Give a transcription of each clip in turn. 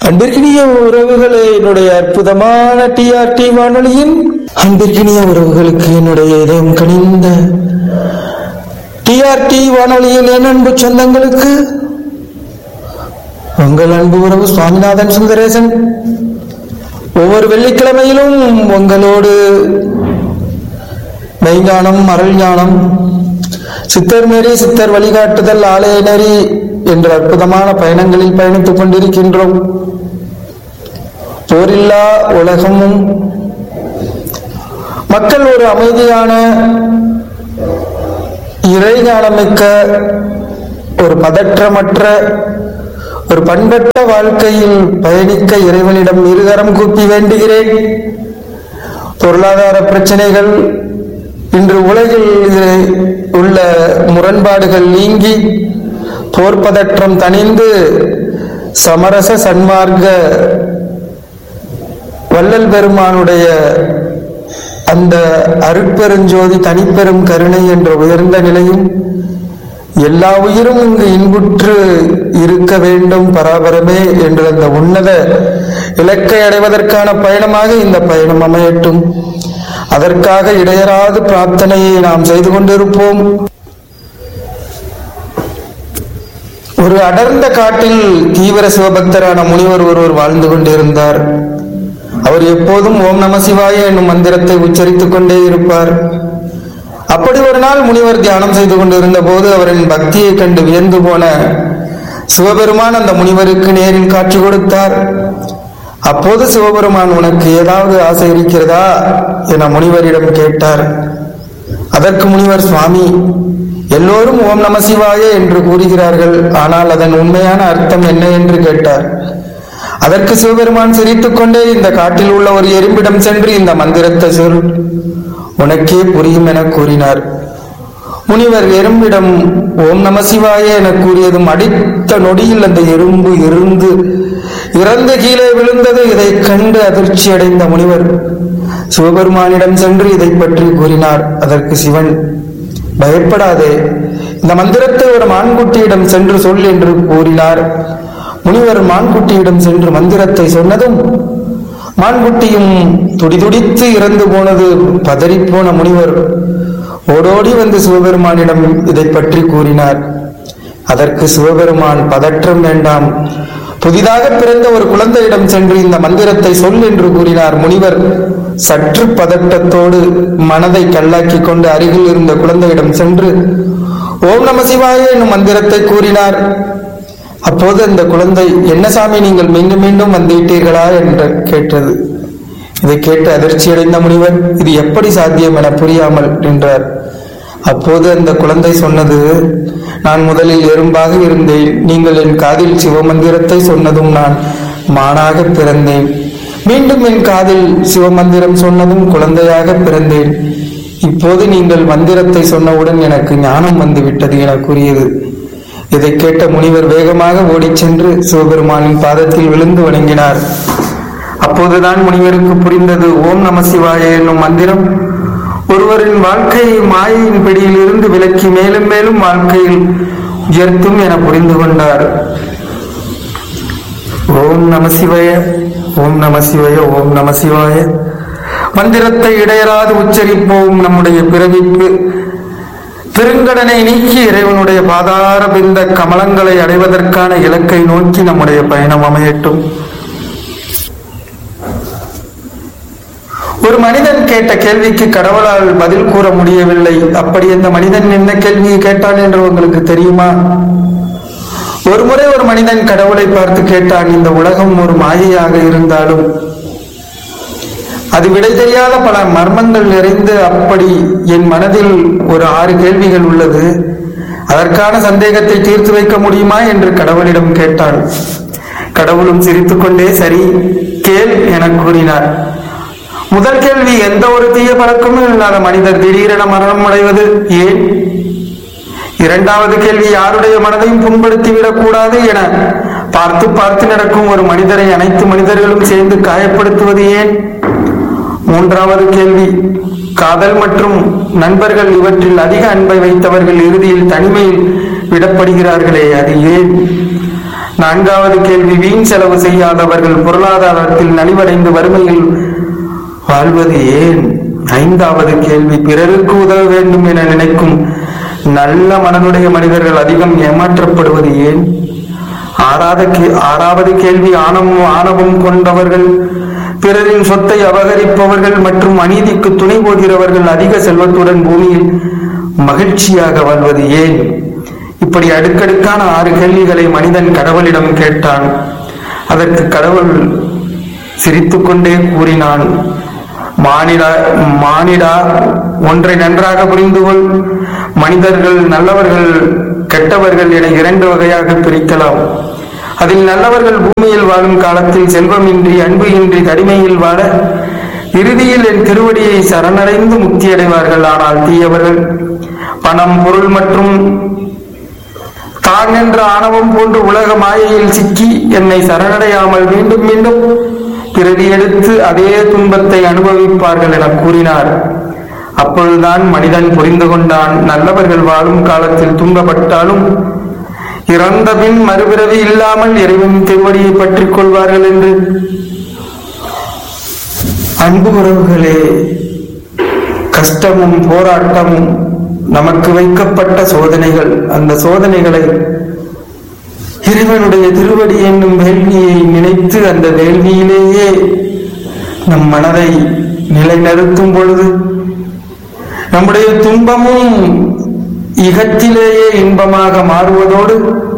அன்பிற்கினிய உறவுகளே என்னுடைய அற்புதமான டிஆர்டி வானொலியின் அன்பிற்கினிய உறவுகளுக்கு என்னுடைய இதயம் கனிந்த டிஆர்டி வானொலியின் என் அன்பு சொந்தங்களுக்கு உங்கள் அன்பு உறவு சுவாமிநாதன் சுந்தரேசன் ஒவ்வொரு வெள்ளிக்கிழமையிலும் உங்களோடு மெய்ஞானம் அருள் ஞானம் சித்தர் நெறி சித்தர் வழிகாட்டுதல் ஆலய நெறி என்ற அற்புதமான பயணங்களில் பயணித்துக் கொண்டிருக்கின்றோம் போரில்லா உலகமும் மக்கள் ஒரு அமைதியான இறைஞானமிக்க ஒரு பதற்றமற்ற ஒரு பண்பட்ட வாழ்க்கையில் பயணிக்க இறைவனிடம் இருகரம் கூப்பி வேண்டுகிறேன் பொருளாதார பிரச்சனைகள் இன்று உலகில் உள்ள முரண்பாடுகள் நீங்கி போர் பதற்றம் தணிந்து சமரச சன்மார்க்க வள்ளல் பெருமானுடைய அந்த அருட்பெருஞ்சோதி தனிப்பெரும் கருணை என்ற உயர்ந்த நிலையும் எல்லா உயிரும் இங்கு இன்புற்று இருக்க வேண்டும் பராபரமே என்ற அந்த உன்னத இலக்கை அடைவதற்கான பயணமாக இந்த பயணம் அமையட்டும் அதற்காக இடையராது பிரார்த்தனையை நாம் செய்து கொண்டிருப்போம் ஒரு அடர்ந்த காட்டில் தீவிர சிவபக்தரான முனிவர் ஒருவர் வாழ்ந்து கொண்டிருந்தார் அவர் எப்போதும் ஓம் நம சிவாய என்னும் மந்திரத்தை உச்சரித்துக் கொண்டே இருப்பார் அப்படி ஒரு நாள் முனிவர் தியானம் செய்து கொண்டிருந்த போது அவரின் பக்தியை கண்டு வியந்து போன சிவபெருமான் அந்த முனிவருக்கு நேரில் காட்சி கொடுத்தார் அப்போது சிவபெருமான் உனக்கு ஏதாவது ஆசை இருக்கிறதா என முனிவரிடம் கேட்டார் அதற்கு முனிவர் சுவாமி எல்லோரும் ஓம் நம சிவாய என்று கூறுகிறார்கள் ஆனால் அதன் உண்மையான அர்த்தம் என்ன என்று கேட்டார் அதற்கு சிவபெருமான் சிரித்துக் கொண்டே இந்த காட்டில் உள்ள ஒரு எறும்பிடம் சென்று இந்த மந்திரத்தை சொல் உனக்கே புரியும் என கூறினார் முனிவர் எறும்பிடம் ஓம் நம சிவாய என கூறியதும் அடித்த நொடியில் அந்த எறும்பு இருந்து இறந்து கீழே விழுந்தது இதை கண்டு அதிர்ச்சி அடைந்த முனிவர் சிவபெருமானிடம் சென்று இதை பற்றி கூறினார் அதற்கு சிவன் பயப்படாதே இந்த மந்திரத்தை ஒரு மான்குட்டியிடம் சென்று சொல் என்று கூறினார் முனிவர் மான்குட்டியிடம் சென்று மந்திரத்தை சொன்னதும் மான்குட்டியும் துடிதுடித்து இறந்து போனது பதறிப்போன முனிவர் ஓடோடி வந்து சிவபெருமானிடம் இதை பற்றி கூறினார் அதற்கு சிவபெருமான் பதற்றம் வேண்டாம் புதிதாக பிறந்த ஒரு குழந்தையிடம் சென்று இந்த மந்திரத்தை சொல் என்று கூறினார் முனிவர் சற்று பதட்டத்தோடு மனதை கல்லாக்கி கொண்டு அருகில் இருந்த குழந்தையிடம் சென்று ஓம் நம சிவாய என்னும் மந்திரத்தை கூறினார் அப்போது அந்த குழந்தை என்ன சாமி நீங்கள் மீண்டும் மீண்டும் வந்துவிட்டீர்களா என்று கேட்டது இதை கேட்டு அதிர்ச்சியடைந்த முனிவர் இது எப்படி சாத்தியம் என புரியாமல் நின்றார் அப்போது அந்த குழந்தை சொன்னது நான் முதலில் எறும்பாக இருந்தேன் நீங்கள் என் காதில் சிவமந்திரத்தை சொன்னதும் நான் மானாக பிறந்தேன் மீண்டும் என் காதில் சிவமந்திரம் சொன்னதும் குழந்தையாக பிறந்தேன் இப்போது நீங்கள் மந்திரத்தை சொன்னவுடன் எனக்கு ஞானம் வந்து விட்டது என கூறியது இதை கேட்ட முனிவர் வேகமாக ஓடிச் சென்று சிவபெருமானின் பாதத்தில் விழுந்து வணங்கினார் அப்போதுதான் முனிவருக்கு புரிந்தது ஓம் நம சிவாய என்னும் மந்திரம் ஒருவரின் வாழ்க்கையை மாயையின் பிடியில் இருந்து விலக்கி மேலும் மேலும் வாழ்க்கையில் உயர்த்தும் என புரிந்து கொண்டார் ஓம் நம சிவாய ஓம் நம சிவாய ஓம் நம சிவாய மந்திரத்தை இடையராது உச்சரிப்போம் நம்முடைய பிறவிப்பு பெருங்கடனை நீக்கி இறைவனுடைய பாதார பிந்த கமலங்களை அடைவதற்கான இலக்கை நோக்கி நம்முடைய பயணம் அமையட்டும் ஒரு மனிதன் கேட்ட கேள்விக்கு கடவுளால் பதில் கூற முடியவில்லை அப்படி அந்த மனிதன் என்ன கேள்வியை கேட்டான் என்று உங்களுக்கு தெரியுமா ஒரு முறை ஒரு மனிதன் கடவுளை பார்த்து கேட்டான் இந்த உலகம் ஒரு மாயையாக இருந்தாலும் அது விடை தெரியாத பல மர்மங்கள் நிறைந்து அப்படி என் மனதில் ஒரு ஆறு கேள்விகள் உள்ளது அதற்கான சந்தேகத்தை தீர்த்து வைக்க முடியுமா என்று கடவுளிடம் கேட்டான் கடவுளும் சிரித்துக்கொண்டே சரி கேள் என கூறினார் முதல் கேள்வி எந்த ஒரு தீய பழக்கமும் இல்லாத மனிதர் திடீரென மரணம் அடைவது ஏன் இரண்டாவது கேள்வி யாருடைய மனதையும் புண்படுத்தி விடக்கூடாது என பார்த்து பார்த்து நடக்கும் ஒரு மனிதரை அனைத்து மனிதர்களும் சேர்ந்து காயப்படுத்துவது ஏன் மூன்றாவது கேள்வி காதல் மற்றும் நண்பர்கள் இவற்றில் அதிக அன்பை வைத்தவர்கள் இறுதியில் தனிமையில் விடப்படுகிறார்களே அது ஏன் நான்காவது கேள்வி வீண் செலவு செய்யாதவர்கள் பொருளாதாரத்தில் நலிவடைந்து வறுமையில் வாழ்வது ஏன் ஐந்தாவது கேள்வி பிறருக்கு உதவ வேண்டும் என நினைக்கும் நல்ல மனதுடைய மனிதர்கள் அதிகம் ஏமாற்றப்படுவது ஏன் ஆறாவது கே- ஆறாவது கேள்வி ஆணவம் ஆணவம் கொண்டவர்கள் பிறரின் சொத்தை அபகரிப்பவர்கள் மற்றும் அநீதிக்கு துணை போகிறவர்கள் அதிக செல்வத்துடன் பூமியில் மகிழ்ச்சியாக வாழ்வது ஏன் இப்படி அடுக்கடுக்கான ஆறு கேள்விகளை மனிதன் கடவுளிடம் கேட்டான் அதற்கு கடவுள் சிரித்துக்கொண்டே கூறினான் மானிடா மானிடா ஒன்றை நன்றாக புரிந்து கொள் மனிதர்கள் நல்லவர்கள் கெட்டவர்கள் என இரண்டு வகையாக பிரிக்கலாம் அதில் நல்லவர்கள் பூமியில் வாழும் காலத்தில் செல்வமின்றி அன்பு இன்றி தனிமையில் வாழ இறுதியில் என் திருவடியை சரணடைந்து முக்தியடைவார்கள் ஆனால் தீயவர்கள் பணம் பொருள் மற்றும் தான் என்ற ஆணவம் போன்று உலக மாயையில் சிக்கி என்னை சரணடையாமல் மீண்டும் மீண்டும் பிறவி எடுத்து அதே துன்பத்தை அனுபவிப்பார்கள் என கூறினார் அப்பொழுதுதான் மனிதன் புரிந்து கொண்டான் நல்லவர்கள் வாழும் காலத்தில் துன்பப்பட்டாலும் இறந்த பின் மறுபிறவி இல்லாமல் இறைவன் திருவடியை பற்றிக் கொள்வார்கள் என்று அன்பு உறவுகளே கஷ்டமும் போராட்டமும் நமக்கு வைக்கப்பட்ட சோதனைகள் அந்த சோதனைகளை இறைவனுடைய திருவடி என்னும் வேள்வியை நினைத்து அந்த வேள்வியிலேயே நம் மனதை நிலைநிறுத்தும் பொழுது நம்முடைய துன்பமும் இகத்திலேயே இன்பமாக மாறுவதோடு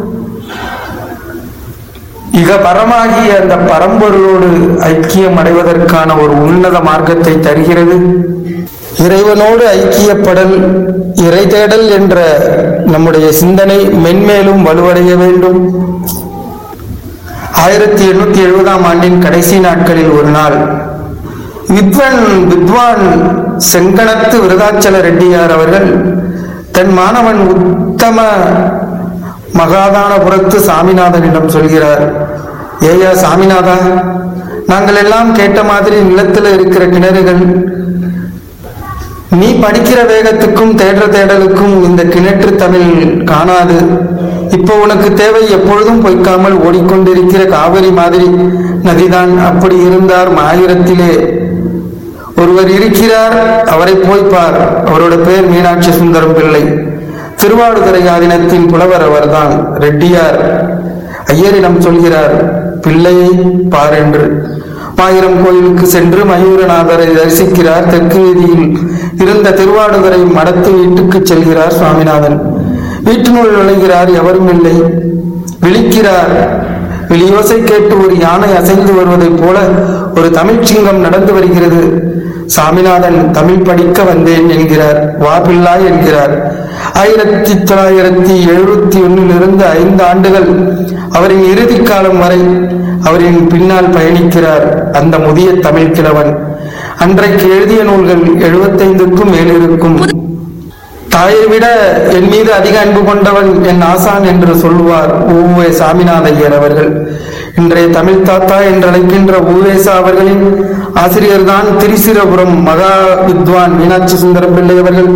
இக பரமாகிய அந்த பரம்பொருளோடு ஐக்கியம் அடைவதற்கான ஒரு உன்னத மார்க்கத்தை தருகிறது இறைவனோடு ஐக்கியப்படல் இறை தேடல் என்ற நம்முடைய சிந்தனை மென்மேலும் வலுவடைய வேண்டும் ஆயிரத்தி எண்ணூத்தி எழுபதாம் ஆண்டின் கடைசி நாட்களில் ஒரு நாள் வித்வன் வித்வான் செங்கணத்து விருதாச்சல ரெட்டியார் அவர்கள் தன் மாணவன் உத்தம மகாதானபுரத்து சாமிநாதனிடம் சொல்கிறார் ஏயா சாமிநாதா நாங்கள் எல்லாம் கேட்ட மாதிரி நிலத்துல இருக்கிற கிணறுகள் நீ படிக்கிற வேகத்துக்கும் தேடுற தேடலுக்கும் இந்த கிணற்று தமிழ் காணாது இப்போ உனக்கு தேவை எப்பொழுதும் பொய்க்காமல் ஓடிக்கொண்டிருக்கிற காவிரி மாதிரி நதிதான் அப்படி இருந்தார் ஆயிரத்திலே ஒருவர் இருக்கிறார் அவரை போய் பார் அவரோட பேர் மீனாட்சி சுந்தரம் பிள்ளை திருவாடுதுறை ஆதீனத்தின் புலவர் அவர்தான் ரெட்டியார் ஐயரிடம் சொல்கிறார் பிள்ளையை பார் என்று ஆயிரம் கோயிலுக்கு சென்று மயூரநாதரை தரிசிக்கிறார் தெற்கு வீதியில் இருந்த திருவாடுதுறை மடத்து வீட்டுக்கு செல்கிறார் சுவாமிநாதன் வீட்டினுள் நுழைகிறார் எவரும் இல்லை விழிக்கிறார் விழியோசை கேட்டு ஒரு யானை அசைந்து வருவதைப் போல ஒரு தமிழ்ச் சிங்கம் நடந்து வருகிறது சாமிநாதன் தமிழ் படிக்க வந்தேன் என்கிறார் வா பிள்ளாய் என்கிறார் ஆயிரத்தி தொள்ளாயிரத்தி எழுபத்தி ஒன்னிலிருந்து ஐந்து ஆண்டுகள் அவரின் இறுதி காலம் வரை அவரின் பின்னால் பயணிக்கிறார் அந்த முதிய தமிழ் கிழவன் அன்றைக்கு எழுதிய நூல்கள் எழுபத்தைந்துக்கும் மேலிருக்கும் தாயை விட என் மீது அதிக அன்பு கொண்டவன் என் ஆசான் என்று சொல்லுவார் ஊவே சாமிநாதையர் அவர்கள் இன்றைய தமிழ் தாத்தா என்று அழைக்கின்ற ஊவேசா அவர்களின் ஆசிரியர்தான் திரிசிரபுரம் மகா வித்வான் மீனாட்சி சுந்தரம் பிள்ளை அவர்கள்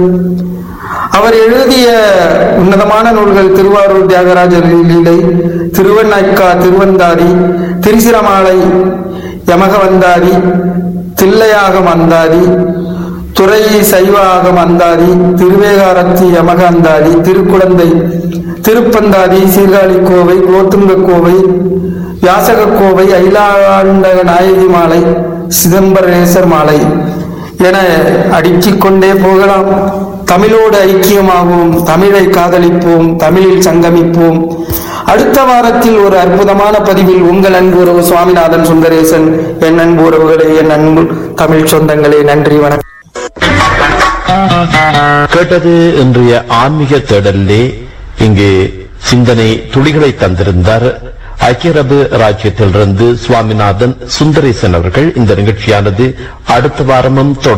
அவர் எழுதிய உன்னதமான நூல்கள் திருவாரூர் தியாகராஜர் லீலை திருவண்ணாய்க்கா திருவந்தாதி திரிசிரமாலை யமகவந்தாதி தில்லையாகம் அந்தாதி துறை சைவ ஆகம் அந்தாதி திருவேகாரத்தி யமக அந்தாதி திருக்குழந்தை திருப்பந்தாதி சீர்காழி கோவை கோத்துங்க கோவை வியாசக கோவை அயிலாண்ட நாயகி மாலை சிதம்பரேசர் மாலை என அடுக்கிக் கொண்டே போகலாம் தமிழோடு ஐக்கியமாகவும் தமிழை காதலிப்போம் தமிழில் சங்கமிப்போம் அடுத்த வாரத்தில் ஒரு அற்புதமான பதிவில் உங்கள் அன்பு உறவு சுவாமிநாதன் சுந்தரேசன் என் அன்பு உறவுகளே என் அன்பு தமிழ் சொந்தங்களே நன்றி வணக்கம் கேட்டது இன்றைய ஆன்மீக தேடலிலே இங்கு சிந்தனை துளிகளை தந்திருந்தார் ஐக்கிய அரபு ராஜ்யத்திலிருந்து சுவாமிநாதன் சுந்தரேசன் அவர்கள் இந்த நிகழ்ச்சியானது அடுத்த வாரமும் தொடரும்